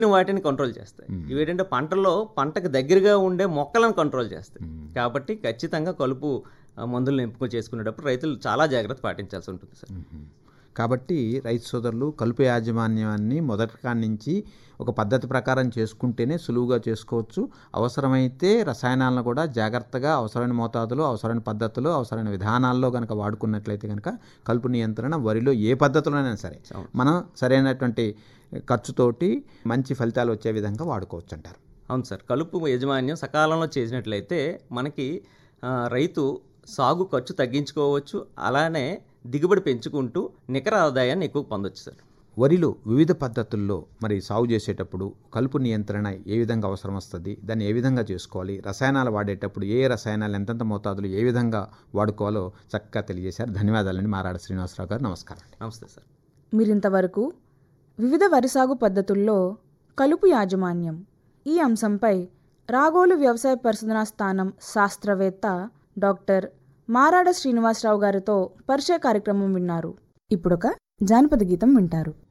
వాటిని కంట్రోల్ చేస్తాయి ఇవి ఏంటంటే పంటల్లో పంటకు దగ్గరగా ఉండే మొక్కలను కంట్రోల్ చేస్తాయి కాబట్టి ఖచ్చితంగా కలుపు ఆ, మందులను ఎంపిక చేసుకునేటప్పుడు రైతులు చాలా జాగ్రత్త పాటించాల్సి ఉంటుంది సార్ కాబట్టి రైతు సోదరులు కలుపు యాజమాన్యాన్ని మొదటి కాడి నుంచి ఒక పద్ధతి ప్రకారం చేసుకుంటేనే సులువుగా చేసుకోవచ్చు అవసరమైతే రసాయనాలను కూడా జాగ్రత్తగా అవసరమైన మోతాదులో అవసరమైన పద్ధతులు అవసరమైన విధానాల్లో కనుక వాడుకున్నట్లయితే కనుక కలుపు నియంత్రణ వరిలో ఏ పద్ధతిలోనైనా సరే మనం సరైనటువంటి ఖర్చుతోటి మంచి ఫలితాలు వచ్చే విధంగా వాడుకోవచ్చు అంటారు అవును సార్ కలుపు యాజమాన్యం సకాలంలో చేసినట్లయితే మనకి ఆ, రైతు సాగు ఖర్చు తగ్గించుకోవచ్చు అలానే దిగుబడి పెంచుకుంటూ నికర ఆదాయాన్ని ఎక్కువ పొందొచ్చు సార్ వరిలో వివిధ పద్ధతుల్లో మరి సాగు చేసేటప్పుడు కలుపు నియంత్రణ ఏ విధంగా అవసరం వస్తుంది దాన్ని ఏ విధంగా చేసుకోవాలి రసాయనాలు వాడేటప్పుడు ఏ ఏ రసాయనాలు ఎంతెంత మోతాదులు ఏ విధంగా వాడుకోవాలో చక్కగా తెలియజేశారు ధన్యవాదాలండి మారాడ శ్రీనివాసరావు గారు నమస్కారం అండి నమస్తే సార్ మీరింతవరకు వివిధ వరి సాగు పద్ధతుల్లో కలుపు యాజమాన్యం ఈ అంశంపై రాగోలు వ్యవసాయ పరిశోధనా స్థానం శాస్త్రవేత్త డాక్టర్ మారాడ శ్రీనివాసరావు గారితో పరిచయ కార్యక్రమం విన్నారు ఇప్పుడొక జానపద గీతం వింటారు